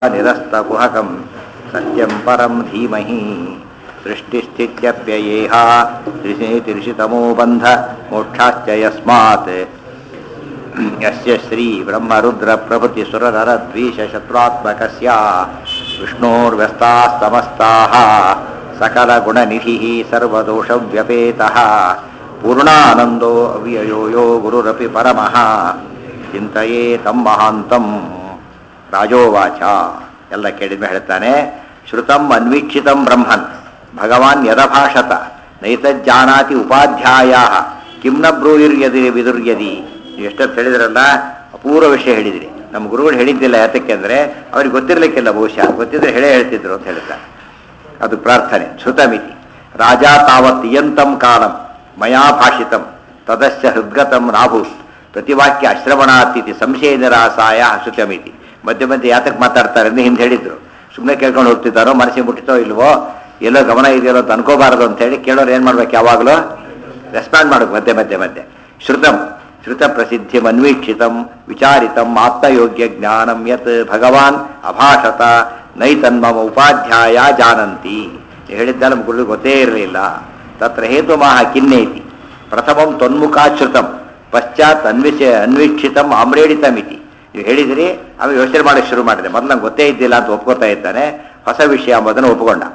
निरस्तकुहकं सत्यं परं धीमहि सृष्टिस्थित्यप्ययेह त्रिशतमो बन्ध मोक्षाश्च यस्मात् यस्य श्रीब्रह्मरुद्रप्रभृतिसुरनरद्वीषशत्रुत्मकस्य विष्णोर्व्यस्ताः समस्ताः सकलगुणनिधिः सर्वदोषव्यपेतः पूर्णानन्दो अव्ययो यो गुरुरपि परमः ಚಿಂತೆಯೇ ತಮ್ಮ ಮಹಾಂತಂ ರಾಜೋವಾಚ ಎಲ್ಲ ಕೇಳಿದ್ಮೇಲೆ ಹೇಳ್ತಾನೆ ಶ್ರುತಂ ಅನ್ವೀಕ್ಷಿತಂ ಬ್ರಹ್ಮನ್ ಭಗವಾನ್ ಯದಭಾಷತ ನೈತಜ್ಜಾನಾತಿ ಉಪಾಧ್ಯಾಯ ಕಿಂ ನ ಬ್ರೂಯಿರ್ಯದಿ ವಿದುರ್ಯದಿ ನೀವು ಎಷ್ಟೊತ್ತು ಹೇಳಿದ್ರಲ್ಲ ಅಪೂರ್ವ ವಿಷಯ ಹೇಳಿದಿರಿ ನಮ್ಮ ಗುರುಗಳು ಹೇಳಿದ್ದಿಲ್ಲ ಯಾತಕ್ಕೆ ಅಂದರೆ ಅವ್ರಿಗೆ ಗೊತ್ತಿರಲಿಕ್ಕಿಲ್ಲ ಬಹುಶಃ ಗೊತ್ತಿದ್ರೆ ಹೇಳೇ ಹೇಳ್ತಿದ್ರು ಅಂತ ಹೇಳ್ತಾರೆ ಅದು ಪ್ರಾರ್ಥನೆ ಶ್ರುತಮಿತಿ ರಾಜ ತಾವತ್ ಇಯಂತಂ ಕಾಲಂ ಮಯಾ ಭಾಷಿತಂ ತದಸ್ಯ ಹೃದ್ಗತಂ ನಾಭೂತ್ ಪ್ರತಿವಾಕ್ಯ ಅಶ್ರವಣಾತಿಥಿ ಸಂಶಯ ನಿರಾಸಾಯ ಶ್ರುತಮಿತಿ ಮಧ್ಯೆ ಮಧ್ಯೆ ಯಾತಕ್ಕೆ ಮಾತಾಡ್ತಾರೆ ಅಂತ ಹಿಂದೆ ಹೇಳಿದ್ರು ಸುಮ್ಮನೆ ಕೇಳ್ಕೊಂಡು ಹೋಗ್ತಿದ್ದಾರೋ ಮನಸ್ಸಿಗೆ ಮುಟ್ಟಿತೋ ಇಲ್ವೋ ಎಲ್ಲೋ ಗಮನ ಇದೆಯೋ ಅಂತ ಅನ್ಕೋಬಾರದು ಅಂತ ಹೇಳಿ ಕೇಳೋರು ಏನು ಮಾಡ್ಬೇಕು ಯಾವಾಗಲೂ ರೆಸ್ಪಾಂಡ್ ಮಾಡಬೇಕು ಮಧ್ಯೆ ಮಧ್ಯೆ ಮಧ್ಯೆ ಶ್ರುತಂ ಶ್ರುತ ಪ್ರಸಿದ್ಧಿಂ ಅನ್ವೀಕ್ಷಿತಂ ವಿಚಾರಿತಂ ಆತ್ಮಯೋಗ್ಯ ಜ್ಞಾನಂ ಯತ್ ಭಗವಾನ್ ಅಭಾಷತ ನೈತನ್ಮಮ ಉಪಾಧ್ಯಾಯ ಜಾನಂತಿ ಹೇಳಿದ್ದ ನಮ್ಮ ಗುರು ಗೊತ್ತೇ ಇರಲಿಲ್ಲ ತತ್ರ ಹೇತುಮಾಹ ಕಿನ್ನೇತಿ ಪ್ರಥಮಂ ತೊನ್ಮುಖಾಶ್ರುತಂ ಪಶ್ಚಾತ್ ಅನ್ವಿಷ ಅನ್ವೀಕ್ಷಿತಂ ಆಮ್ರೇಡಿತಮಿತಿ ನೀವು ಹೇಳಿದಿರಿ ಆಮೇಲೆ ಯೋಚನೆ ಮಾಡೋಕ್ಕೆ ಶುರು ಮಾಡಿದೆ ಮೊದಲು ನಂಗೆ ಗೊತ್ತೇ ಇದ್ದಿಲ್ಲ ಅಂತ ಒಪ್ಕೋತಾ ಇದ್ದಾನೆ ಹೊಸ ವಿಷಯ ಎಂಬುದನ್ನು ಒಪ್ಪಿಕೊಂಡ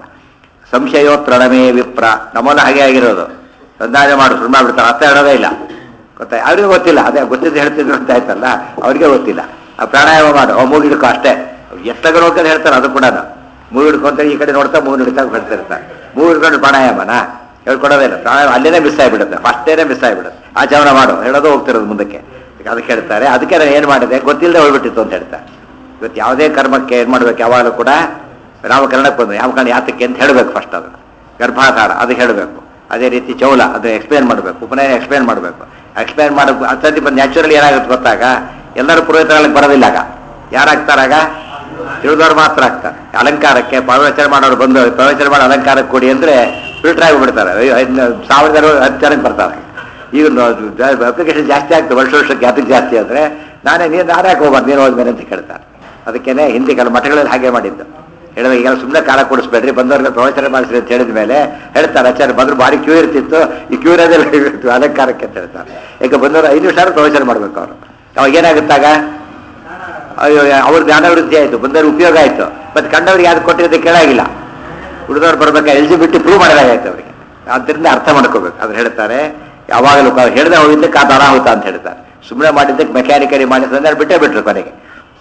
ಸಂಶಯೋತ್ರಣಮೇ ವಿಪ್ರ ನಮ್ಮನ್ನ ಹಾಗೆ ಆಗಿರೋದು ಸಂಧಾನ ಮಾಡು ಶುರು ಮಾಡಿಬಿಡ್ತಾರೆ ಅರ್ಥ ಹೇಳೋದೇ ಇಲ್ಲ ಗೊತ್ತಾಯ್ತು ಅವ್ರಿಗೆ ಗೊತ್ತಿಲ್ಲ ಅದೇ ಗೊತ್ತಿದ್ದು ಹೇಳ್ತಿದ್ರು ಅಂತ ಆಯ್ತಲ್ಲ ಅವ್ರಿಗೆ ಗೊತ್ತಿಲ್ಲ ಆ ಪ್ರಾಣಾಯಾಮ ಮಾಡು ಅವ್ ಮೂಗು ಹಿಡ್ಕೊ ಅಷ್ಟೇ ಎಷ್ಟಾಗ ನೋಡ್ಕೊಂಡು ಹೇಳ್ತಾರೆ ಅದು ಕೂಡ ಮೂಗು ಹಿಡ್ಕೊಂತ ಈ ಕಡೆ ನೋಡ್ತಾ ಮೂಗು ಹಿಡ್ತಾ ಹೇಳ್ತಿರ್ತಾರೆ ಮೂಗು ಹಿಡ್ಕೊಂಡು ಪ್ರಾಣಾಯಾಮನ ಹೇಳ್ಕೊಡೋದೇ ಇಲ್ಲ ಪ್ರಾಣಾಯಾಮ ಅಲ್ಲೇನೆ ಮಿಸ್ ಆಗಿಬಿಡುತ್ತೆ ಫಸ್ಟೇನೆ ಮಿಸ್ ಆಗಿಬಿಡುತ್ತೆ ಆಚರಣೆ ಮಾಡು ಹೇಳೋದು ಹೋಗ್ತಿರೋದು ಮುಂದಕ್ಕೆ ಅದಕ್ಕೆ ಹೇಳ್ತಾರೆ ಅದಕ್ಕೆ ನಾನು ಏನು ಮಾಡಿದೆ ಗೊತ್ತಿಲ್ಲದೆ ಹೋಗ್ಬಿಟ್ಟಿತ್ತು ಅಂತ ಹೇಳ್ತಾರೆ ಇವತ್ತು ಯಾವುದೇ ಕರ್ಮಕ್ಕೆ ಏನು ಮಾಡ್ಬೇಕು ಯಾವಾಗಲೂ ಕೂಡ ನಾಮಕರಣಕ್ಕೆ ಬಂದು ಯಾವ ಕಾರಣ ಯಾತಕ್ಕೆ ಅಂತ ಹೇಳಬೇಕು ಫಸ್ಟ್ ಅದು ಗರ್ಭಾಧಾರ ಅದು ಹೇಳಬೇಕು ಅದೇ ರೀತಿ ಚೌಲ ಅದು ಎಕ್ಸ್ಪ್ಲೇನ್ ಮಾಡಬೇಕು ಉಪನಯನ ಎಕ್ಸ್ಪ್ಲೇನ್ ಮಾಡಬೇಕು ಎಕ್ಸ್ಪ್ಲೇನ್ ಮಾಡಬೇಕು ಅತ್ಯಂತ ಬಂದು ನ್ಯಾಚುರಲಿ ಏನಾಗುತ್ತೆ ಗೊತ್ತಾಗ ಎಲ್ಲರೂ ಪುರೋಹಿತರಾಗಲಿಕ್ಕೆ ಬರೋದಿಲ್ಲ ಆಗ ಯಾರಾಗ್ತಾರಾಗ ತಿಳಿದವ್ರು ಮಾತ್ರ ಆಗ್ತಾರೆ ಅಲಂಕಾರಕ್ಕೆ ಪ್ರವಚನ ಮಾಡೋರು ಬಂದು ಪ್ರವಚನ ಮಾಡೋ ಅಲಂಕಾರಕ್ಕೆ ಕೊಡಿ ಅಂದರೆ ಫಿಲ್ಟರ್ ಆಗಿಬಿಡ್ತಾರೆ ಸಾವಿರದ ಹತ್ತು ಜನಕ್ಕೆ ಬರ್ತಾರೆ ಈಗ ಅಪ್ಲಿಕೇಶನ್ ಜಾಸ್ತಿ ಆಗ್ತದೆ ವರ್ಷ ವರ್ಷಕ್ಕೆ ಯಾತಕ್ಕೆ ಜಾಸ್ತಿ ಆದರೆ ನಾನೇ ನೀನು ನಾನೇ ಯಾಕೆ ಹೋಗ್ಬಾರ್ದು ನೀನು ಹೋದ್ಮೇಲೆ ಅಂತ ಕೇಳ್ತಾರೆ ಅದಕ್ಕೇನೆ ಹಿಂದೆ ಕೆಲ ಮಠಗಳಲ್ಲಿ ಹಾಗೆ ಮಾಡಿದ್ದು ಹೇಳಿದ್ರೆ ಈಗ ಸುಮ್ಮನೆ ಕಾಲ ಕೊಡಿಸ್ಬೇಡ್ರಿ ಬಂದವ್ರಿಗೆ ಪ್ರವಚನ ಮಾಡಿಸ್ರಿ ಅಂತ ಹೇಳಿದ ಮೇಲೆ ಹೇಳ್ತಾರೆ ಆಚಾರ್ಯ ಬಂದ್ರು ಭಾರಿ ಕ್ಯೂ ಇರ್ತಿತ್ತು ಈ ಕ್ಯೂ ಇರೋದೇ ಇರ್ತಿತ್ತು ಅಲಂಕಾರಕ್ಕೆ ಅಂತ ಹೇಳ್ತಾರೆ ಯಾಕೆ ಬಂದವರು ಐದು ನಿಮಿಷ ಪ್ರವಚನ ಮಾಡ್ಬೇಕು ಅವರು ಅವಾಗ ಏನಾಗುತ್ತಾಗ ಅಯ್ಯೋ ಅವ್ರ ಜ್ಞಾನವೃದ್ಧಿ ಆಯಿತು ಬಂದವ್ರಿಗೆ ಉಪಯೋಗ ಆಯಿತು ಮತ್ತು ಕಂಡವ್ರಿಗೆ ಯಾವ್ದು ಕೊಟ್ಟಿರೋದು ಕೇಳಾಗಿಲ್ಲ ಉಳಿದವ್ರು ಬರ್ಬೇಕಾ ಎಲಿಜಿಬಿಲಿಟಿ ಪ್ರೂವ್ ಮಾಡಿದಾಗಾಯ್ತು ಅವರಿಗೆ ಆದ್ದರಿಂದ ಅರ್ಥ ಮಾಡ್ಕೋಬೇಕು ಅದ್ರ ಹೇಳ್ತಾರೆ ಯಾವಾಗಲೂ ಹೇಳ್ದೆ ಹೋಗಿದ್ದಕ್ಕೆ ಅದು ಅನಾಹುತ ಅಂತ ಹೇಳ್ತಾರೆ ಸುಮ್ಮನೆ ಮಾಡಿದ್ದಕ್ಕೆ ಮೆಕ್ಯಾನಿಕಲಿ ಮಾಡಿ ಸಂಧಾನ ಬಿಟ್ಟೇ ಬಿಟ್ರು ಕೊನೆಗೆ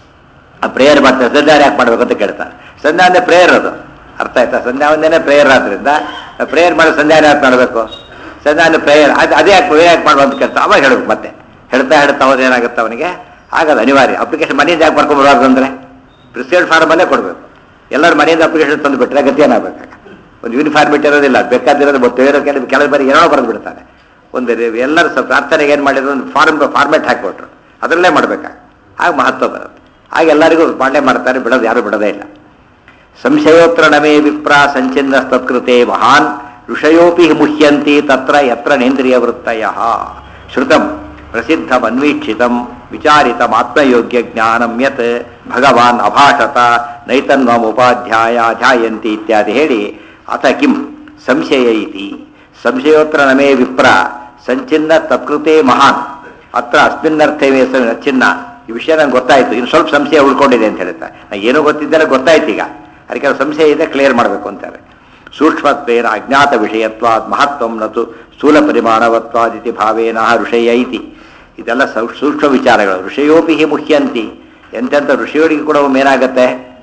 ಆ ಪ್ರೇಯರ್ ಮಾಡ್ತಾರೆ ಸಂಧಾನ ಯಾಕೆ ಮಾಡ್ಬೇಕು ಅಂತ ಕೇಳ್ತಾರೆ ಸಂಧಾನ ಪ್ರೇಯರ್ ಅದು ಅರ್ಥ ಆಯ್ತಾ ಸಂಧ್ಯಾವಂದನೆ ಪ್ರೇಯರ್ ಆದ್ರಿಂದ ಪ್ರೇಯರ್ ಮಾಡಿ ಸಂಧಾನ ಯಾಕೆ ಮಾಡಬೇಕು ಸಂಧಾನ ಪ್ರೇಯರ್ ಅದು ಅದೇ ಯಾಕೆ ಯಾಕೆ ಮಾಡುವ ಅಂತ ಕೇಳ್ತಾ ಅವಾಗ ಹೇಳ್ಬೇಕು ಮತ್ತೆ ಹೇಳ್ತಾ ಹೇಳ್ತಾ ಹೋದ್ರೆ ಏನಾಗುತ್ತೆ ಅವನಿಗೆ ಆಗಲ್ಲ ಅನಿವಾರ್ಯ ಅಪ್ಲಿಕೇಶನ್ ಮನೆಯಿಂದ ಯಾಕೆ ಬರ್ಕೊಂಡ್ಬಾರ್ದು ಅಂದರೆ ಪ್ರಿಸ್ಕ್ರೈಬ್ ಫಾರ್ಮಲ್ಲೇ ಕೊಡಬೇಕು ಎಲ್ಲರೂ ಮನೆಯಿಂದ ಅಪ್ಲಿಕೇಶನ್ ತಂದು ಬಿಟ್ಟರೆ ಗತಿ ಏನಾಗಬೇಕಾಗ ಒಂದು ಯೂನಿಫಾರ್ಮಿಟಿ ಇರೋದಿಲ್ಲ ಬೇಕಾದಿರೋದು ಬೇರೆ ಕೆಲವು ಕೆಲವು ಬಾರಿ ಏನೋ ಬರೆದು ಬಿಡ್ತಾರೆ ಒಂದು ಎಲ್ಲರೂ ಸ್ವಲ್ಪ ಪ್ರಾರ್ಥನೆಗೆ ಏನು ಮಾಡಿದ್ರು ಒಂದು ಫಾರ್ಮ್ ಫಾರ್ಮೆಟ್ ಹಾಕಿಕೊಟ್ರು ಅದರಲ್ಲೇ ಮಾಡಬೇಕಾಗ ಆಗ ಮಹತ್ವ ಬರುತ್ತೆ ಆಗ ಎಲ್ಲರಿಗೂ ಪಾಂಡೆ ಮಾಡ್ತಾರೆ ಬಿಡೋದು ಯಾರು ಬಿಡೋದೇ ಇಲ್ಲ ಸಂಶಯೋತ್ರ ನಮೇ ವಿಪ್ರ ಸಂಚಿನ್ನ ತತ್ಕೃತೆ ಮಹಾನ್ ಋಷಯೋಪಿ ಮುಹ್ಯಂತಿ ತತ್ರ ಯತ್ರ ನೇಂದ್ರಿಯ ವೃತ್ತಯ ಶ್ರುತಂ ಪ್ರಸಿದ್ಧಂ ಅನ್ವೀಕ್ಷಿತಂ ವಿಚಾರಿತಂ ಆತ್ಮಯೋಗ್ಯ ಜ್ಞಾನಂ ಯತ್ ಭಗವಾನ್ ಅಭಾಷತ ನೈತನ್ವಂ ಉಪಾಧ್ಯಾಯ ಧ್ಯಾಯಂತಿ ಇತ್ಯಾದಿ ಹೇಳಿ ಅಥ ಕಿಂ ಸಂಶಯ ಇತಿ ಸಂಶಯೋತ್ರ ನಮೇ ವಿಪ್ರ ಸಂಚಿನ್ನ ತತ್ಕೃತೆ ಮಹಾನ್ ಅತ್ರ ಅಸ್ಮಿನ್ನರ್ಥವೇ ಚಿನ್ನ ಈ ವಿಷಯ ನಂಗೆ ಗೊತ್ತಾಯಿತು ಇನ್ನು ಸ್ವಲ್ಪ ಸಂಶಯ ಉಳ್ಕೊಂಡಿದೆ ಅಂತ ಹೇಳ್ತಾರೆ ನಾನು ಏನೂ ಗೊತ್ತಿದ್ದಲ್ಲ ಗೊತ್ತಾಯ್ತು ಈಗ ಅದಕ್ಕೆ ಸಂಶಯ ಇದೆ ಕ್ಲಿಯರ್ ಮಾಡಬೇಕು ಅಂತಾರೆ ಸೂಕ್ಷ್ಮತ್ವೇನ ಅಜ್ಞಾತ ವಿಷಯತ್ವಾದ್ ಮಹತ್ವಂ ನತು ಸ್ಥೂಲ ಪರಿಮಾಣವತ್ವಾದಿತಿ ಭಾವೇನ ಋಷಯ ಐತಿ ಇದೆಲ್ಲ ಸೂಕ್ಷ್ಮ ವಿಚಾರಗಳು ಋಷಯೋಪಿ ಹಿ ಮುಖ್ಯಂತಿ ಎಂತೆಂಥ ಋಷಿಗಳಿಗೆ ಕೂಡ ಒಮ್ಮೆ ಏನಾಗುತ್ತೆ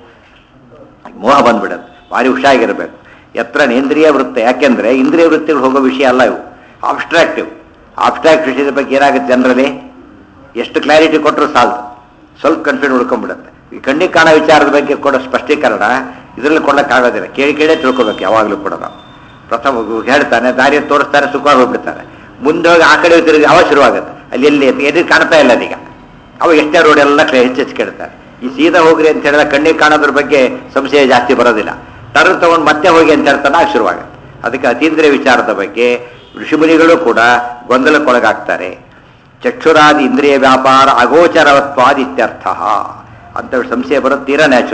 ಮೋಹ ಬಂದ್ಬಿಡುತ್ತೆ ಭಾರಿ ಹುಷಾಗಿರಬೇಕು ಎತ್ರ ನೇಂದ್ರಿಯ ವೃತ್ತ ಯಾಕೆಂದರೆ ಇಂದ್ರಿಯ ವೃತ್ತಿಗಳು ಹೋಗೋ ವಿಷಯ ಅಲ್ಲ ಇವು ಆಬ್ಸ್ಟ್ರಾಕ್ಟಿವ್ ಆಬ್ಸ್ಟ್ರಾಕ್ಟ್ ವಿಷಯದ ಬಗ್ಗೆ ಏನಾಗುತ್ತೆ ಜನರಲ್ಲಿ ಎಷ್ಟು ಕ್ಲಾರಿಟಿ ಕೊಟ್ಟರು ಸಾಲದು ಸ್ವಲ್ಪ ಕನ್ಫ್ಯೂಷನ್ ಉಳ್ಕೊಂಡ್ಬಿಡುತ್ತೆ ಈ ಕಣ್ಣಿಗೆ ಕಾಣೋ ವಿಚಾರದ ಬಗ್ಗೆ ಕೊಡೋ ಸ್ಪಷ್ಟೀಕರಣ ಇದರಲ್ಲಿ ಕೊಡೋಕ್ಕಾಗೋದಿಲ್ಲ ಕೇಳಿ ಕೇಳೇ ತಿಳ್ಕೊಬೇಕು ಯಾವಾಗಲೂ ಕೂಡ ನಾವು ಪ್ರಥಮ ಹೇಳ್ತಾನೆ ದಾರಿ ತೋರಿಸ್ತಾರೆ ಸುಖವಾಗಿ ಹೋಗ್ಬಿಡ್ತಾರೆ ಮುಂದೆ ಹೋಗಿ ಆ ಕಡೆ ತಿರುಗಿ ಅವಾಗ ಶುರುವಾಗುತ್ತೆ ಅಲ್ಲಿ ಎಲ್ಲಿ ಎದುರು ಕಾಣ್ತಾ ಇಲ್ಲ ಅದೀಗ ಅವಾಗ ಎಷ್ಟೇ ರೋಡ್ ಎಲ್ಲ ಹೆಚ್ಚೆಚ್ಚು ಕೇಳ್ತಾರೆ ಈ ಸೀದಾ ಹೋಗ್ರಿ ಅಂತ ಹೇಳಿದ್ರೆ ಕಣ್ಣಿಗೆ ಕಾಣೋದ್ರ ಬಗ್ಗೆ ಸಂಶಯ ಜಾಸ್ತಿ ಬರೋದಿಲ್ಲ ಟರ್ನ್ ತಗೊಂಡು ಮತ್ತೆ ಹೋಗಿ ಅಂತ ಹೇಳ್ತಾನೆ ಆಗ ಶುರುವಾಗುತ್ತೆ ಅದಕ್ಕೆ ಅತೀಂದ್ರಿಯ ವಿಚಾರದ ಬಗ್ಗೆ ಋಷಿಮುನಿಗಳು ಕೂಡ ಗೊಂದಲಕ್ಕೊಳಗಾಗ್ತಾರೆ ಚಕ್ಷುರಾದಿ ಇಂದ್ರಿಯ ವ್ಯಾಪಾರ ಅಗೋಚರವತ್ವಾದಿ ಇತ್ಯರ್ಥ ಅಂತ ಸಂಶಯ ಬರೋದು ತೀರಾ ನ್ಯಾಚುರಲ್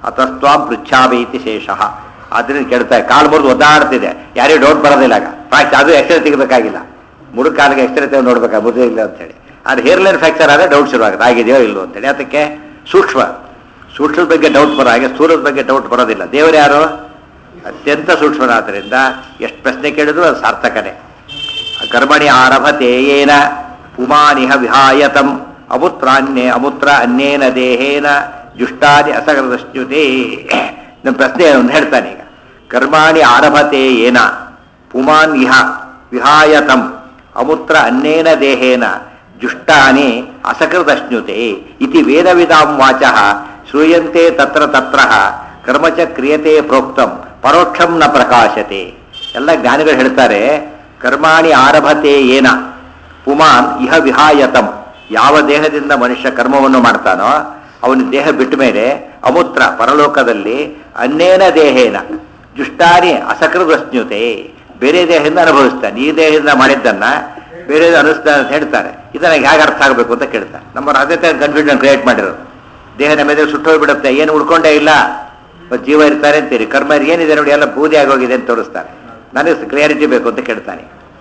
ಅತಸ್ತ್ವಾಂ ಪೃಚ್ಛಾಮಿ ಇತಿ ಶೇಷಃ ಅದರಿಂದ ಕೇಳ್ತಾರೆ ಕಾಲು ಮುರಿದು ಒದ್ದಾಡ್ತಿದೆ ಯಾರಿಗೂ ಡೌಟ್ ಬರೋದಿಲ್ಲ ಆಗ ಫ್ರಾಕ್ಚರ್ ಅದು ಎಕ್ಸ್ರೇ ತೆಗಿಬೇಕಾಗಿಲ್ಲ ಮುರು ಕಾಲಿಗೆ ಎಕ್ಸ್ರೇ ತೆಗೆದು ನೋಡ್ಬೇಕಾ ಮುರಿದಿಲ್ಲ ಅಂತೇಳಿ ಅದು ಹೇರ್ಲೈನ್ ಫ್ರಾಕ್ಚರ್ ಆದರೆ ಡೌಟ್ ಶುರುವಾಗುತ್ತೆ ಆಗಿದೆಯೋ ಇಲ್ಲೋ ಅಂತೇಳಿ ಅದಕ್ಕೆ ಸೂಕ್ಷ್ಮ ಸೂಕ್ಷ್ಮದ ಬಗ್ಗೆ ಡೌಟ್ ಬರೋ ಹಾಗೆ ಸ್ಥೂಲದ ಬಗ್ಗೆ ಡೌಟ್ ಬರೋದಿಲ್ಲ ದೇವರು ಯಾರು ಅತ್ಯಂತ ಸೂಕ್ಷ್ಮನಾದ್ದರಿಂದ ಎಷ್ಟು ಪ್ರಶ್ನೆ ಕೇಳಿದ್ರು ಅದು ಸಾರ್ಥಕನೇ ಕರ್ಮಣಿ ಆರಭತೆ ಏನ ಪುಮಾನಿಹ ವಿಹಾಯತಂ ಅಮುತ್ರಾನ್ಯೇ ಅಮುತ್ರ ಅನ್ಯೇನ ದೇಹೇನ ಜುಷ್ಟಾದಿ ಅಸಗರದಶ್ಚ್ಯುತೆ ನಮ್ಮ ಪ್ರಶ್ನೆ ಒಂದು ಹೇಳ್ತಾನೆ ಈಗ ಕರ್ಮಾಣಿ ಆರಭತೆ ಏನ ಪುಮಾನ್ ಇಹ ವಿಹಾಯತಂ ಅಮುತ್ರ ಅನ್ಯೇನ ದೇಹೇನ ಜುಷ್ಟಾನಿ ಅಸಕೃತಶ್ನುತೆ ಇತಿ ವೇದವಿದಾಂ ವಾಚಃ ಶ್ರೂಯಂತೆ ತತ್ರ ತತ್ರ ಕರ್ಮ ಚ ಕ್ರಿಯತೆ ಪ್ರೋಕ್ತಂ ಪರೋಕ್ಷಂ ನ ಪ್ರಕಾಶತೆ ಎಲ್ಲ ಜ್ಞಾನಿಗಳು ಹೇಳ್ತಾರೆ ಕರ್ಮಾಣಿ ಆರಭತೆ ಏನ ಪುಮಾನ್ ಇಹ ವಿಹಾಯತಂ ಯಾವ ದೇಹದಿಂದ ಮನುಷ್ಯ ಕರ್ಮವನ್ನು ಮಾಡ್ತಾನೋ ಅವನ ದೇಹ ಬಿಟ್ಟ ಮೇಲೆ ಅಮೂತ್ರ ಪರಲೋಕದಲ್ಲಿ ಅನ್ನೇನ ದೇಹೇನ ಜುಷ್ಟಾನಿ ಅಸಕೃತಸ್ನ್ಯುತೆ ಬೇರೆ ದೇಹದಿಂದ ಅನುಭವಿಸ್ತಾನೆ ಈ ದೇಹದಿಂದ ಮಾಡಿದ್ದನ್ನ ಬೇರೆ ಅನಿಸ್ತಾನೆ ಅಂತ ಹೇಳ್ತಾರೆ ಇದನ್ನ ಹೇಗೆ ಅರ್ಥ ಆಗಬೇಕು ಅಂತ ಕೇಳ್ತಾರೆ ನಮ್ಮ ರಾಜ್ಯತೆ ಕನ್ಫ್ಯೂಷನ್ ಕ್ರಿಯೇಟ್ ಮಾಡಿರೋದು ದೇಹ ನಮ್ಮ ಎದುರು ಸುಟ್ಟೋಗ್ಬಿಡುತ್ತೆ ಏನು ಉಳ್ಕೊಂಡೇ ಇಲ್ಲ ಇವತ್ತು ಜೀವ ಇರ್ತಾರೆ ಅಂತೀರಿ ಕರ್ಮ ಏನಿದೆ ನೋಡಿ ಎಲ್ಲ ಬೂದಿ ಆಗೋಗಿದೆ ಅಂತ ತೋರಿಸ್ತಾರೆ ನನಗೆ ಕ್ಲಿಯಾರಿಟಿ ಬೇಕು ಅಂತ ಕೇಳ್ತಾನೆ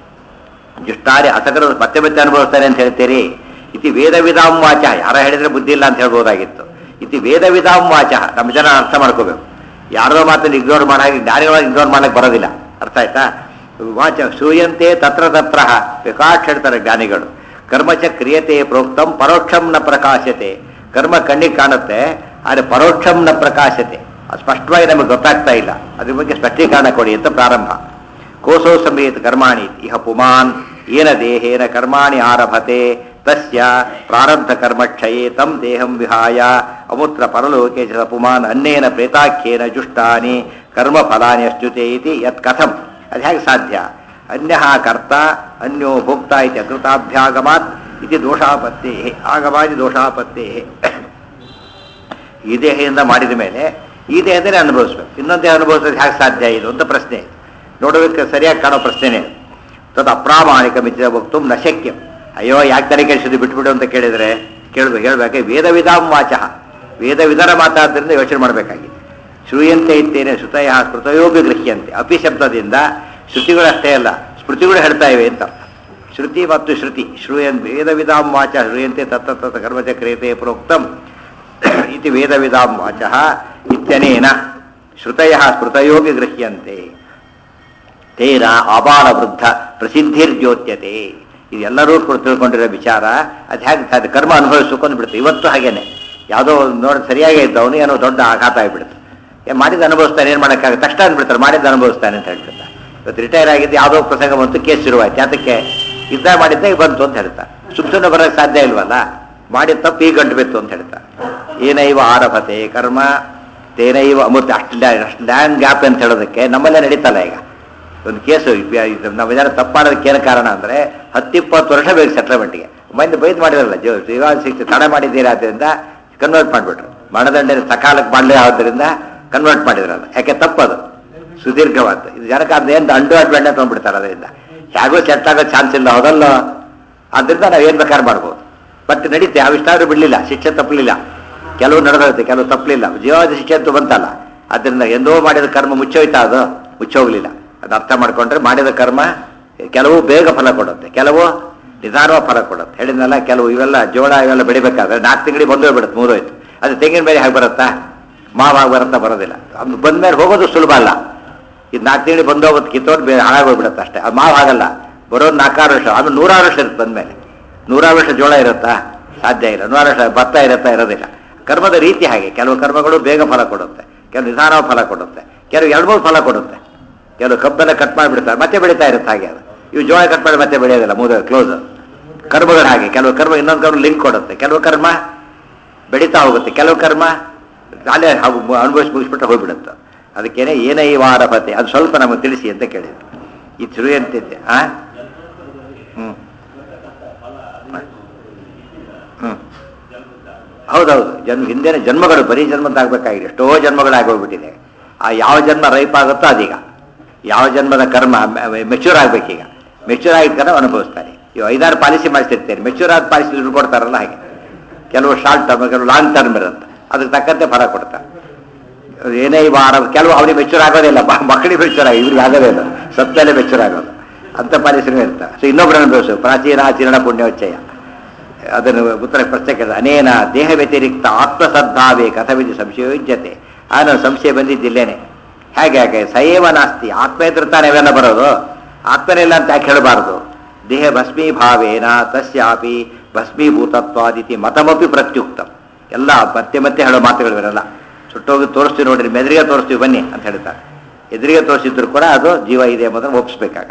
ಜುಷ್ಟಾರಿ ಅಸಕರ ಮತ್ತೆ ಮತ್ತೆ ಅನುಭವಿಸ್ತಾರೆ ಅಂತ ಹೇಳ್ತೀರಿ ಇತಿ ವೇದ ವಿಧಾಂ ವಾಚ ಯಾರ ಹೇಳಿದ್ರೆ ಬುದ್ಧಿ ಇಲ್ಲ ಅಂತ ಹೇಳ್ಬೋದಾಗಿತ್ತು ಇತಿ ವೇದ ವಿಧಾಂ ವಾಚ ನಮ್ಮ ಜನ ಅರ್ಥ ಮಾಡ್ಕೋಬೇಕು ಯಾರೋ ಮಾತನ್ನು ಇಗ್ನೋರ್ ಮಾಡಾಗಿ ಜ್ಞಾನಿಗಳಾಗಿ ಇಗ್ನೋರ್ ಮಾಡಕ್ಕೆ ಬರೋದಿಲ್ಲ ಅರ್ಥ ಆಯ್ತಾ ವಾಚ ಶ್ರೂಯಂತೆ ತತ್ರ ತತ್ರ ಬೇಕಾಟ್ ಹೇಳ್ತಾರೆ ಜ್ಞಾನಿಗಳು ಕರ್ಮಚ ಕ್ರಿಯತೆ ಪ್ರೋಕ್ತಂ ಪರೋಕ್ಷಂ ನ ಪ್ರಕಾಶತೆ ಕರ್ಮ ಕಣ್ಣಿಗೆ ಕಾಣುತ್ತೆ ಆದರೆ ಪರೋಕ್ಷಂ ನ ಪ್ರಕಾಶತೆ ಅದು ಸ್ಪಷ್ಟವಾಗಿ ನಮಗೆ ಗೊತ್ತಾಗ್ತಾ ಇಲ್ಲ ಅದ್ರ ಬಗ್ಗೆ ಸ್ಪಷ್ಟೀಕರಣ ಕೊಡಿ ಅಂತ ಪ್ರಾರಂಭ ಕೋಸೋ ಸಮೇತ ಕರ್ಮಾಣಿ ಇಹ ಪುಮಾನ್ ಏನ ದೇಹೇನ ಕರ್ಮಾಣಿ ಆರಭತೆ ತಸ್ಯ ಪ್ರಾರಬ್ಧ ಕರ್ಮಕ್ಷಯೇ ತಂ ದೇಹಂ ವಿಹಾಯ ಅಮುತ್ರ ಪರಲೋಕೆ ಚ ಪುಮಾನ್ ಅನ್ನೇನ ಪ್ರೇತಾಖ್ಯೇನ ಜುಷ್ಟಾನಿ ಕರ್ಮ ಫಲಾನಿ ಅಶ್ಚುತೆ ಇತಿ ಯತ್ ಕಥಂ ಅದು ಹೇಗೆ ಸಾಧ್ಯ ಅನ್ಯ ಕರ್ತ ಅನ್ಯೋ ಭೋಕ್ತ ಇತಿ ಅಕೃತಾಭ್ಯಾಗಮಾತ್ ಇತಿ ದೋಷಾಪತ್ತೇ ಆಗವಾದಿ ದೋಷಾಪತ್ತೇ ಈ ದೇಹದಿಂದ ಮಾಡಿದ ಮೇಲೆ ಈ ದೇಹದಲ್ಲಿ ಅನುಭವಿಸ್ಬೇಕು ಇನ್ನೊಂದು ದೇಹ ಅನುಭವಿಸೋದು ಹೇಗೆ ಸಾಧ್ಯ ಇದು ಅಂತ ಪ್ರಶ್ನೆ ನೋಡೋದಕ್ಕೆ ಸರಿಯಾಗಿ ಕಾಣೋ ಪ್ರಶ್ನೆನೇ ತದ್ ಅಪ್ರಾಮಾಣಿಕ ಮಿತ್ರ ವಕ್ತು ನ ಶಕ್ಯ ಅಯ್ಯೋ ಯಾಕೆ ತಲೆ ಕೆಡಿಸಿದ್ದು ಬಿಟ್ಬಿಡು ಅಂತ ಕೇಳಿದರೆ ಕೇಳಬೇಕು ಹೇಳ್ಬೇಕು ವೇದ ವಿಧಾಂ ವಾಚ ವೇದ ವಿಧಾನ ಮಾತಾದ್ದರಿಂದ ಯೋಚನೆ ಮಾಡಬೇಕಾಗಿದೆ ಶ್ರೂಯಂತೆ ಇತ್ತೇನೆ ಶ್ರುತಯ ಸ್ಮೃತಯೋಗಿ ಗೃಹ್ಯಂತೆ ಅಪಿ ಶಬ್ದದಿಂದ ಶ್ರುತಿಗಳಷ್ಟೇ ಅಲ್ಲ ಸ್ಮೃತಿಗಳು ಹೇಳ್ತಾ ಇವೆ ಅಂತ ಅರ್ಥ. ಶ್ರುತಿ ಮತ್ತು ಶ್ರುತಿ ಶ್ರೂಯನ್ ವೇದ ವಿಧಾಂ ವಾಚ ಶ್ರೂಯಂತೆ ತತ್ತ ತತ್ತ ಕರ್ಮಚ ಕ್ರಿಯತೆ ಪ್ರೋಕ್ತಂ ಇತಿ ವೇದ ವಿಧಾಂ ವಾಚ ಇತ್ಯನೇನ ಶ್ರುತಯ ಸ್ಮೃತಯೋಗಿ ಗೃಹ್ಯಂತೆ ತೇನ ಆಬಾಲ ವೃದ್ಧ ಪ್ರಸಿದ್ಧಿರ್ಜ್ಯೋತ್ಯತೆ ಇದೆಲ್ಲರೂ ಕೂಡ ತಿಳ್ಕೊಂಡಿರೋ ವಿಚಾರ ಅದು ಹೇಗೆ ಅದು ಕರ್ಮ ಅನುಭವಿಸ್ಕೊಂಡು ಬಿಡುತ್ತೆ ಇವತ್ತು ಹಾಗೇನೆ ಯಾವುದೋ ನೋಡಿ ಸರಿಯಾಗೇ ಇದ್ದವನು ಏನೋ ದೊಡ್ಡ ಆಘಾತ ಆಗಿಬಿಡುತ್ತೆ ಏನ್ ಮಾಡಿದ ಅನುಭವಿಸ್ತಾನೆ ಏನು ಮಾಡೋಕ್ಕಾಗ ತಕ್ಷಣ ಅಂದ್ಬಿಡ್ತಾರೆ ಮಾಡಿದ್ದ ಅನುಭವಿಸ್ತಾನೆ ಅಂತ ಹೇಳ್ಬಿಡ್ತಾರೆ ಇವತ್ತು ರಿಟೈರ್ ಆಗಿದ್ದು ಯಾವುದೋ ಪ್ರಸಂಗ ಬಂತು ಕೇಸ್ ಶುರುವಾಯ್ತು ಯಾತಕ್ಕೆ ಯುದ್ಧ ಮಾಡಿದ್ದೆ ಬಂತು ಅಂತ ಹೇಳ್ತಾರೆ ಸುಮ್ ಸುಮ್ಮನೆ ಬರೋಕ್ಕೆ ಸಾಧ್ಯ ಇಲ್ವಲ್ಲ ಮಾಡಿದ ತಪ್ಪು ಈಗ ಗಂಟು ಬಿತ್ತು ಅಂತ ಹೇಳ್ತಾರೆ ಏನೈವ ಆರಭತೆ ಕರ್ಮ ತೇನೈವ ಅಮೃತ ಅಷ್ಟು ಅಷ್ಟು ಲ್ಯಾಂಡ್ ಗ್ಯಾಪ್ ಅಂತ ಹೇಳೋದಕ್ಕೆ ನಮ್ಮಲ್ಲೇ ನಡೀತಲ್ಲ ಈಗ ಒಂದು ಕೇಸು ನಾವು ಏನಾದ್ರು ತಪ್ಪು ಮಾಡೋದಕ್ಕೆ ಏನು ಕಾರಣ ಅಂದರೆ ಹತ್ತಿಪ್ಪತ್ತು ವರ್ಷ ಬೇಕು ಸೆಟ್ಲ್ಮೆಂಟ್ಗೆ ಮಂದಿ ಬೈದು ಮಾಡಿರಲ್ಲ ಜೀವ ಜೀವ ಶಿಕ್ಷೆ ತಡೆ ಮಾಡಿದ್ದೀರಾ ಆದ್ದರಿಂದ ಕನ್ವರ್ಟ್ ಮಾಡಿಬಿಟ್ರು ಮರಣದಂಡ ಸಕಾಲಕ್ಕೆ ಮಾಡಲೇ ಆದ್ದರಿಂದ ಕನ್ವರ್ಟ್ ಮಾಡಿದ್ರಲ್ಲ ಯಾಕೆ ತಪ್ಪದು ಸುದೀರ್ಘವಾದ ಇದು ಜನಕ್ಕೆ ಅದೇನು ಅಂಡು ಅಡ್ವಾಂಟೇಜ್ ತೊಗೊಂಡ್ಬಿಡ್ತಾರೆ ಅದರಿಂದ ಹೇಗೋ ಸೆಟ್ ಆಗೋ ಚಾನ್ಸ್ ಇಲ್ಲ ಹೌದಲ್ಲ ಆದ್ದರಿಂದ ನಾವು ಏನು ಬೇಕಾದ್ರೆ ಮಾಡ್ಬೋದು ಬಟ್ ನಡೀತೆ ಅವಿಷ್ಟಾದ್ರೂ ಬಿಡಲಿಲ್ಲ ಶಿಕ್ಷೆ ತಪ್ಪಲಿಲ್ಲ ಕೆಲವು ನಡೆದೋಗುತ್ತೆ ಕೆಲವು ತಪ್ಪಲಿಲ್ಲ ಜೀವಾದ ಶಿಕ್ಷೆ ಅಂತೂ ಬಂತಲ್ಲ ಆದ್ದರಿಂದ ಎಂದೋ ಮಾಡಿದ ಕರ್ಮ ಮುಚ್ಚೋಯ್ತಾ ಅದು ಮುಚ್ಚೋಗ್ಲಿಲ್ಲ ಅದು ಅರ್ಥ ಮಾಡ್ಕೊಂಡ್ರೆ ಮಾಡಿದ ಕರ್ಮ ಕೆಲವು ಬೇಗ ಫಲ ಕೊಡುತ್ತೆ ಕೆಲವು ನಿಧಾನವಾಗಿ ಫಲ ಕೊಡುತ್ತೆ ಹೇಳಿದ್ನಲ್ಲ ಕೆಲವು ಇವೆಲ್ಲ ಜೋಳ ಇವೆಲ್ಲ ಬೆಳಿಬೇಕಾದ್ರೆ ನಾಲ್ಕು ತಿಂಗಳಿಗೆ ಬಂದು ಬಿಡುತ್ತೆ ಮೂರೋಯ್ತು ಅದು ತೆಂಗಿನ ಬೇರೆ ಹೇಗೆ ಬರುತ್ತಾ ಮಾವಾಗಿ ಬರುತ್ತಾ ಬರೋದಿಲ್ಲ ಅದು ಬಂದ್ಮೇಲೆ ಹೋಗೋದು ಸುಲಭ ಅಲ್ಲ ಇದು ನಾಲ್ಕು ತಿಂಗಳಿಗೆ ಬಂದು ಹೋಗೋದು ಕಿತ್ತೋದು ಬೇರೆ ಹಾಳಾಗೋಗ್ಬಿಡುತ್ತೆ ಅಷ್ಟೇ ಅದು ಮಾವು ಆಗಲ್ಲ ಬರೋದು ನಾಲ್ಕಾರು ವರ್ಷ ಆಮೇಲೆ ನೂರಾರು ವರ್ಷ ಇರುತ್ತೆ ಬಂದ್ಮೇಲೆ ನೂರಾರು ವರ್ಷ ಜೋಳ ಇರುತ್ತಾ ಸಾಧ್ಯ ಇಲ್ಲ ನೂರಾರು ವರ್ಷ ಭತ್ತ ಇರುತ್ತಾ ಇರೋದಿಲ್ಲ ಕರ್ಮದ ರೀತಿ ಹಾಗೆ ಕೆಲವು ಕರ್ಮಗಳು ಬೇಗ ಫಲ ಕೊಡುತ್ತೆ ಕೆಲವು ನಿಧಾನವಾಗಿ ಫಲ ಕೊಡುತ್ತೆ ಕೆಲವು ಎರಡು ಮೂರು ಫಲ ಕೊಡುತ್ತೆ ಕೆಲವು ಕಬ್ಬೆಲ್ಲ ಕಟ್ ಮಾಡಿಬಿಡ್ತಾರೆ ಮತ್ತೆ ಬೆಳೀತಾ ಇರುತ್ತೆ ಹಾಗೆ ಅದು ಇವು ಜೋಳ ಕಟ್ ಮಾಡಿ ಮತ್ತೆ ಬೆಳೆಯೋದಿಲ್ಲ ಮೂದ ಕ್ಲೋಸ್ ಕರ್ಮಗಳು ಹಾಗೆ ಕೆಲವು ಕರ್ಮ ಇನ್ನೊಂದು ಕರ್ಮ ಲಿಂಕ್ ಕೊಡುತ್ತೆ ಕೆಲವು ಕರ್ಮ ಬೆಳೀತಾ ಹೋಗುತ್ತೆ ಕೆಲವು ಕರ್ಮ ಅಲ್ಲೇ ಹಾಗೂ ಅನುಭವಿಸಿ ಮುಗಿಸ್ಬಿಟ್ಟು ಹೋಗ್ಬಿಡುತ್ತೆ ಅದಕ್ಕೇನೆ ಏನೇ ಈ ವಾರಪತೆ ಅದು ಸ್ವಲ್ಪ ನಮಗೆ ತಿಳಿಸಿ ಅಂತ ಕೇಳಿದ್ರು ಈ ಶುರು ಅಂತಿದ್ದೆ ಆ ಹ್ಞೂ ಹ್ಞೂ ಹೌದೌದು ಜನ್ಮ ಹಿಂದಿನ ಜನ್ಮಗಳು ಬರೀ ಜನ್ಮದ್ದಾಗಬೇಕಾಗಿದೆ ಎಷ್ಟೋ ಜನ್ಮಗಳಾಗೋಗ್ಬಿಟ್ಟಿದೆ ಆ ಯಾವ ಜನ್ಮ ರೈಪ್ ಆಗುತ್ತೋ ಅದೀಗ ಯಾವ ಜನ್ಮದ ಕರ್ಮ ಮೆಚ್ಯೂರ್ ಆಗ್ಬೇಕೀಗ ಮೆಚ್ಯೂರ್ ಆಗಿದ್ದ ಕರ್ಮ ಅನುಭವಿಸ್ತಾರೆ ಇವು ಐದಾರು ಪಾಲಿಸಿ ಮಾಡಿಸಿರ್ತಾರೆ ಮೆಚ್ಯೂರ್ ಆದ ಪಾಲಿಸಿ ದುಡ್ಡು ಕೊಡ್ತಾರಲ್ಲ ಹಾಗೆ ಕೆಲವು ಶಾರ್ಟ್ ಟರ್ಮ್ ಕೆಲವು ಲಾಂಗ್ ಟರ್ಮ್ ಇರುತ್ತೆ ಅದಕ್ಕೆ ತಕ್ಕಂತೆ ಫಲ ಕೊಡ್ತಾರೆ ಏನೇ ಈ ವಾರ ಕೆಲವು ಅವ್ರಿಗೆ ಮೆಚ್ಚೂರ್ ಆಗೋದಿಲ್ಲ ಮ- ಮಕ್ಕಳಿಗೆ ಮೆಚ್ಚೂರ್ ಆಗಿ ಇವ್ರಿಗೆ ಆಗೋದೇ ಇಲ್ಲ ಸತ್ತಲ್ಲೇ ಮೆಚ್ಚೂರ್ ಆಗೋದು ಅಂತ ಪರಿಶ್ರಮ ಇರ್ತಾರೆ ಸೊ ಇನ್ನೊಬ್ಬರನ್ನು ದೋಷ ಪ್ರಾಚೀನ ಆಚರಣ ಪುಣ್ಯೋಚ್ಚಯ ಅದನ್ನು ಉತ್ತರ ಪ್ರಶ್ನೆ ಕೇಳಿದ ಅನೇನ ದೇಹ ವ್ಯತಿರಿಕ್ತ ಆತ್ಮಸದ್ಭಾವೇ ಕಥವಿಧಿ ಸಂಶಯೋಜ್ಯತೆ ಆ ನಾನು ಸಂಶಯ ಬಂದಿದ್ದಿಲ್ಲೇನೆ ಹೇಗೆ ಹೇಗೆ ಸಯೇವ ನಾಸ್ತಿ ಆತ್ಮ ಇದ್ರೆ ತಾನೇ ಅವೆಲ್ಲ ಬರೋದು ಆತ್ಮನಿಲ್ಲ ಅಂತ ಯಾಕೆ ಹೇಳಬಾರ್ದು ದೇಹ ಭಸ್ಮೀಭಾವೇನ ತಸ್ಯಾಪಿ ಭಸ್ಮೀಭೂತತ್ವಾದಿತಿ ಮತಮಪಿ ಪ್ರತ್ಯುಕ್ತ ಎಲ್ಲ ಮತ್ತೆ ಮತ್ತೆ ಹೇಳೋ ಮಾತುಗಳು ಇರಲ್ಲ ಸುಟ್ಟೋಗಿ ತೋರಿಸ್ತೀವಿ ನೋಡ್ರಿ ಮೆದುರಿಗೆ ತೋರಿಸ್ತೀವಿ ಬನ್ನಿ ಅಂತ ಹೇಳ್ತಾರೆ ಎದುರಿಗೆ ತೋರಿಸಿದ್ರು ಕೂಡ ಅದು ಜೀವ ಇದೆ ಎಂಬುದನ್ನು ಒಪ್ಪಿಸ್ಬೇಕಾಗ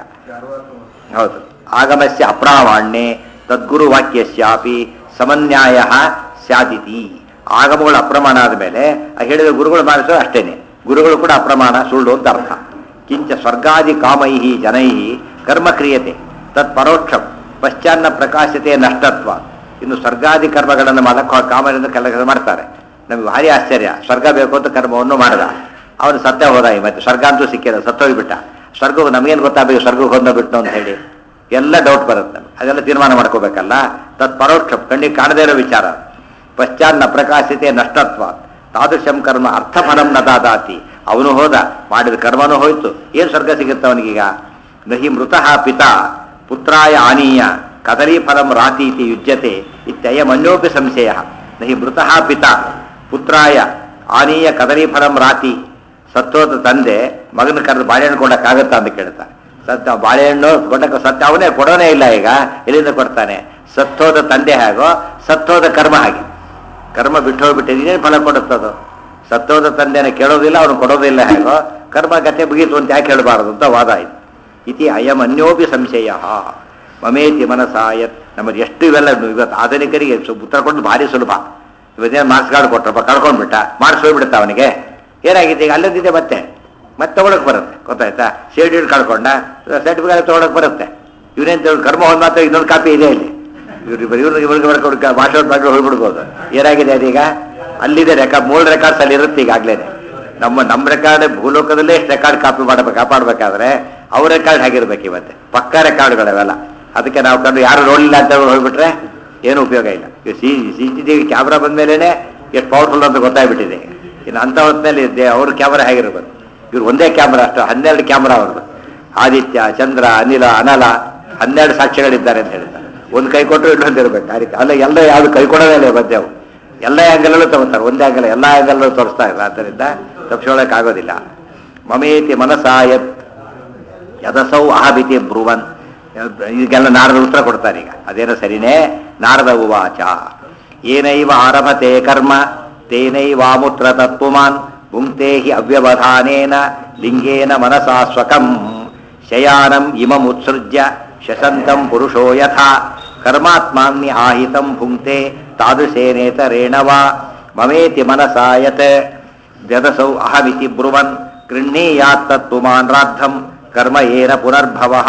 ಹೌದು ಆಗಮಸ್ಯ ಅಪ್ರಾಮಾಣ್ಯೆ ತದ್ಗುರು ವಾಕ್ಯಸ್ಯಾಪಿ ಸಮನ್ಯಾಯ ಸ್ಯಾದಿತಿ ಆಗಮಗಳು ಅಪ್ರಮಾಣ ಆದಮೇಲೆ ಆ ಹೇಳಿದ ಗುರುಗಳು ಮಾಡಿಸೋ ಅಷ್ಟೇನೆ ಗುರುಗಳು ಕೂಡ ಅಪ್ರಮಾಣ ಸುಳ್ಳು ಅಂತ ಅರ್ಥ ಕಿಂಚ ಸ್ವರ್ಗಾದಿ ಕಾಮೈ ಜನೈ ಕರ್ಮ ಕ್ರಿಯತೆ ತತ್ ಪರೋಕ್ಷಂ ಪಶ್ಚಾನ್ನ ಪ್ರಕಾಶತೆ ನಷ್ಟತ್ವ ಇನ್ನು ಸ್ವರ್ಗಾದಿ ಕರ್ಮಗಳನ್ನು ಮಾಡಕ್ಕೆ ಕಾಮರಿಂದ ಕೆಲಸ ಮಾಡ್ತಾರೆ ನಮಗೆ ಭಾರಿ ಆಶ್ಚರ್ಯ ಸ್ವರ್ಗ ಬೇಕು ಅಂತ ಕರ್ಮವನ್ನು ಮಾಡಿದ ಅವನು ಸತ್ಯ ಹೋದ ಈ ಮತ್ತೆ ಸ್ವರ್ಗ ಅಂತೂ ಸಿಕ್ಕಿದ ಸತ್ತೋಗ್ಬಿಟ್ಟ ಸ್ವರ್ಗ ನಮಗೇನು ಗೊತ್ತಾಗಬೇಕು ಸ್ವರ್ಗಕ್ಕೆ ಹೊಂದ ಬಿಟ್ಟು ಅಂತ ಹೇಳಿ ಎಲ್ಲ ಡೌಟ್ ಬರುತ್ತೆ ನಮ್ಗೆ. ಅದೆಲ್ಲ ತೀರ್ಮಾನ ಮಾಡ್ಕೋಬೇಕಲ್ಲ ತತ್ ಪರೋಕ್ಷ ಕಣ್ಣಿಗೆ ಕಾಣದೇ ಇರೋ ವಿಚಾರ ಪಶ್ಚಾನ್ನ ಪ್ರಕಾಶಿತೆ ನಷ್ಟತ್ವ ತಾದೃಶಂ ಕರ್ಮ ಅರ್ಥಫಲಂ ನ ದಾದಾತಿ ಅವನು ಹೋದ ಮಾಡಿದ ಕರ್ಮನೂ ಹೋಯ್ತು ಏನು ಸ್ವರ್ಗ ಸಿಗುತ್ತೆ ಅವನಿಗೀಗ ನಹಿ ಮೃತಃ ಪಿತಾ ಪುತ್ರಾಯ ಆನೀಯ ಕದಲಿ ಫಲಂ ರಾತೀತಿ ಯುಜ್ಯತೆ ಇತ್ಯಯಮನ್ಯೋಪಿ ಸಂಶಯ ನಹಿ ಮೃತಃ ಪಿತಾ ಪುತ್ರಾಯ ಆನೀಯ ಕದಲಿ ಫಲಂ ರಾತಿ ಸತ್ತೋದ ತಂದೆ ಮಗನ ಕರೆದು ಬಾಳೆಹಣ್ಣು ಕೊಡಕ್ಕಾಗತ್ತಾ ಅಂತ ಕೇಳ್ತಾ ಸತ್ತ ಬಾಳೆಹಣ್ಣು ಕೊಡಕ್ಕೆ ಸತ್ತ ಅವನೇ ಕೊಡೋನೇ ಇಲ್ಲ ಈಗ ಎಲ್ಲಿಂದ ಕೊಡ್ತಾನೆ ಸತ್ತೋದ ತಂದೆ ಹೇಗೋ ಸತ್ತೋದ ಕರ್ಮ ಹಾಗೆ ಕರ್ಮ ಬಿಟ್ಟು ಹೋಗ್ಬಿಟ್ಟಿದೆ ಇನ್ನೇನು ಫಲ ಕೊಡುತ್ತದು ಸತ್ತೋದ ತಂದೆನ ಕೇಳೋದಿಲ್ಲ ಅವನು ಕೊಡೋದಿಲ್ಲ ಹೇಗೋ ಕರ್ಮ ಗತೆ ಮುಗೀತು ಅಂತ ಯಾಕೆ ಹೇಳಬಾರದು ಅಂತ ವಾದ ಆಯ್ತು ಇತಿ ಅಯಂ ಅನ್ಯೋಪಿ ಸಂಶಯ ಮಮೇತಿ ಮನಸಾಯತ್ ನಮ್ಮದು ಎಷ್ಟು ಇವೆಲ್ಲ ಇವತ್ತು ಆಧುನಿಕರಿಗೆ ಸು- ಉತ್ತರ ಕೊಟ್ಟು ಭಾರಿ ಸುಲಭ ಇವತ್ತೇನು ಮಾರ್ಕ್ಸ್ ಕಾರ್ಡ್ ಕೊಟ್ರಪ್ಪ ಕಳ್ಕೊಂಡ್ಬಿಟ್ಟ ಮಾರ್ಕ್ಸ್ ಹೋಗ್ಬಿಡುತ್ತೆ ಅವನಿಗೆ ಏನಾಗಿದೆ ಈಗ ಅಲ್ಲದಿದೆ ಮತ್ತೆ ಮತ್ತೆ ತಗೊಳಕ್ ಬರುತ್ತೆ ಗೊತ್ತಾಯ್ತಾ ಶೇಡ್ ಕಳ್ಕೊಂಡ ಸರ್ಟಿಫಿಕೇಟ್ ತಗೊಳಕ್ ಬರುತ್ತೆ ಇವನೇನ್ ತಿಳ್- ಕರ್ಮ ಒಂದು ಮಾತ್ರ ಇನ್ನೊಂದು ಕಾಪಿ ಇದೆ ಇಲ್ಲಿ ಇವ್ರು ಇವ್ರು ಇವ್ರಿಗೆ ಬರ್ಕೊಂಡು ವಾಟ್ಸಪ್ ಮಾಡಿ ಹೋಗ್ಬಿಡ್ಬೋದು ಏನಾಗಿದೆ ಅದೀಗ ಅಲ್ಲಿದೆ ರೆಕಾರ್ಡ್ ಮೂಲ ರೆಕಾರ್ಡ್ಸ್ ಅಲ್ಲಿ ಇರುತ್ತೆ ಈಗಾಗಲೇ ನಮ್ಮ ನಮ್ಮ ರೆಕಾರ್ಡ್ ಭೂಲೋಕದಲ್ಲೇ ಎಷ್ಟು ರೆಕಾರ್ಡ್ ಕಾಪಿ ಮಾಡಬೇಕು ಕಾಪಾಡಬೇಕಾದ್ರೆ ಅವ್ರ ರೆಕಾರ್ಡ್ ಆಗಿರ್ಬೇಕು ಇವತ್ತೆ ಪಕ್ಕ ರೆಕಾರ್ಡ್ಗಳವೆಲ್ಲ ಅದಕ್ಕೆ ನಾವು ಕಂಡು ಯಾರು ನೋಡಲಿಲ್ಲ ಅಂತ ಹೋಗ್ಬಿಟ್ರೆ ಏನು ಉಪಯೋಗ ಇಲ್ಲ ಈಗ C C T V camera ಬಂದ್ಮೇಲೆ ಎಷ್ಟು ಪವರ್ಫುಲ್ ಅಂತ ಗೊತ್ತಾಗ್ಬಿಟ್ಟಿದೆ ಇನ್ನು ಅಂಥ ಹೊತ್ತಿನಲ್ಲಿ ದೇ- ಅವ್ರ ಕ್ಯಾಮ್ರಾ ಹೇಗಿರ್ಬೇಕು ಇವ್ರು ಒಂದೇ ಕ್ಯಾಮ್ರಾ ಅಷ್ಟು ಹನ್ನೆರಡು ಕ್ಯಾಮ್ರಾ ಅವ್ರದ್ದು ಆದಿತ್ಯ ಚಂದ್ರ ಅನಿಲ ಅನಲ ಹನ್ನೆರಡು ಸಾಕ್ಷ್ಯಗಳಿದ್ದಾರೆ ಅಂತ ಹೇಳ್ತಾರೆ ಒಂದು ಕೈ ಕೊಟ್ಟರು ಇನ್ನೊಂದು ಇರ್ಬೇಕು ಆ ರೀತಿ ಅಲ್ಲ ಎಲ್ಲ ಯಾವುದು ಕೈ ಕೊಡೋದೇ ಇಲ್ಲ ಮಧ್ಯ ಅವು ಎಲ್ಲ ಆ್ಯಂಗಲಲ್ಲೂ ತಗೋತಾರೆ ಒಂದೇ ಆ್ಯಂಗಲ್ ಎಲ್ಲ ಆ್ಯಂಗಲಲ್ಲೂ ತೋರಿಸ್ತಾ ಇಲ್ಲ ಆದ್ದರಿಂದ ತಪ್ಪಿಸೋಳಕ್ಕಾಗೋದಿಲ್ಲ ಮಮೇತಿ ಮನಸಾಯತ್ ಯದಸೌ ಅಹಬಿತಿ ಬ್ರುವನ್ ಈಗೆಲ್ಲ ನಾರದ ಉತ್ತರ ಕೊಡ್ತಾರೆ ಈಗ ಅದೇನೋ ಸರಿನೇ ನಾರದ ಉವಾಚ ಏನೈವ ಆರಭತೆ ಕರ್ಮ ತೇನೈವಾಮುತ್ರ ತತ್ಪುಮಾನ್ ಭುಂಕ್ತೆ ಹಿ ಅವ್ಯವಧಾನೇನ ಲಿಂಗೇನ ಮನಸಾ ಸ್ವಕಂ ಶಯಾನಂ ಇಮಮುತ್ಸೃಜ್ಯ ಶಶಂತಂ ಪುರುಷೋ ಯಥಾ ಕರ್ಮಾತ್ಮಾನ್ಯ ಆಹಿತಂ ಭುಂಕ್ತೆ ತಾದೃಶೇನೇತರೇಣ ವಾ ಮಮೇತಿ ಮನಸಾ ಯತ್ ವ್ಯದಸೌ ಅಹಮಿತಿ ಬ್ರುವನ್ ಗೃಹ್ಣೀಯಾತ್ತತ್ಪುಮಾನ್ ರಾद्धಂ ಕರ್ಮ ಏನ ಪುನರ್ಭವಃ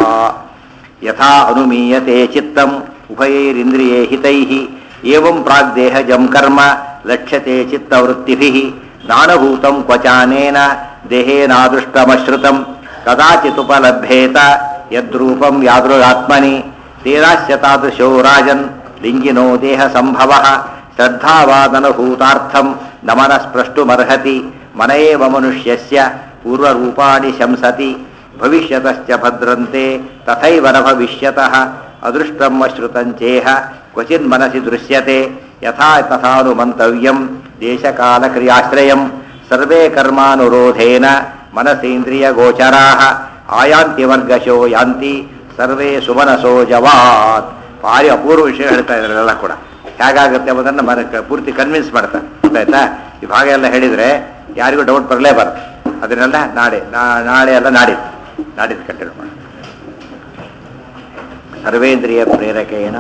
ಯಥಾ ಅನುಮೀಯತೆ ಚಿತ್ತಂ ಉಭಯೈರಿಂದ್ರಿಯೇ ಹಿತೈಃ ಏವಂ ಪ್ರಾಗ್ದೇಹಜಂ ಕರ್ಮ ಲಕ್ಷ್ಯತೆ ಚಿತ್ತವೃತ್ತಿಭಿಃ ನಾನಭೂತಂ ಕ್ವಚಾನೇನ ದೇಹೇನಾದೃಷ್ಟಮಶ್ರುತಂ ಕದಾಚಿದುಪಲಭ್ಯೇತ ಯದ್ರೂಪಂ ಯಾದೃಗಾತ್ಮನಿ ತೇನಾಸ್ಯ ತಾದೃಶೋ ರಾಜನ್ ಲಿಂಗಿನೋ ದೇಹ ಸಂಭವ ಶ್ರದ್ಧಾವಾದನಭೂತಾರ್ಥಂ ನಮನ ಸ್ಪೃಷ್ಟುಮರ್ಹತಿ ಮನ ಏವ ಮನುಷ್ಯಸ್ಯ ಪೂರ್ವರೂಪಾಣಿ ಶಂಸತಿ ಭವಿಷ್ಯತಶ್ಚ ಭದ್ರಂತೆ ತಥೈವ ನ ಭವಿಷ್ಯತಃ ಅದೃಷ್ಟಂ ಅಶ್ರುತಂಚೇಹ ಕ್ವಚಿನ್ ಮನಸಿ ದೃಶ್ಯತೆ ಯಥಾ ತಥಾನು ಮಂತವ್ಯಂ ದೇಶಕಾಲಕ್ರಿಯಾಶ್ರಯಂ ಸರ್ವೇ ಕರ್ಮಾನುರೋಧೇನ ಮನಸೇಂದ್ರಿಯ ಗೋಚರಾಃ ಆಯಾಂತಿ ವರ್ಗಶೋ ಯಾಂತಿ ಸರ್ವೇ ಸುಮನಸೋ ಜವಾತ್ ಭಾರಿ ಅಪೂರ್ವ ವಿಷಯ ಹೇಳ್ತಾ ಇದ್ದಾರೆ ಎಲ್ಲ ಕೂಡ ಹೇಗಾಗುತ್ತೆ ಎಂಬುದನ್ನು ಮನ ಪೂರ್ತಿ ಕನ್ವಿನ್ಸ್ ಮಾಡ್ತಾರೆ ಗೊತ್ತಾಯ್ತಾ ಈ ಭಾಗ ಎಲ್ಲ ಹೇಳಿದರೆ ಯಾರಿಗೂ ಡೌಟ್ ಬರಲೇಬಾರ್ದು ಅದನ್ನೆಲ್ಲ ನಾಳೆ ನಾ- ನಾಳೆ ಎಲ್ಲ ನಾಡಿದ್ದು ನಾಡಿದ್ದು ಕಂಟಿನ್ಯೂ ಮಾಡಿ ಸರ್ವೇಂದ್ರಿಯ ಪ್ರೇರಕೇಣ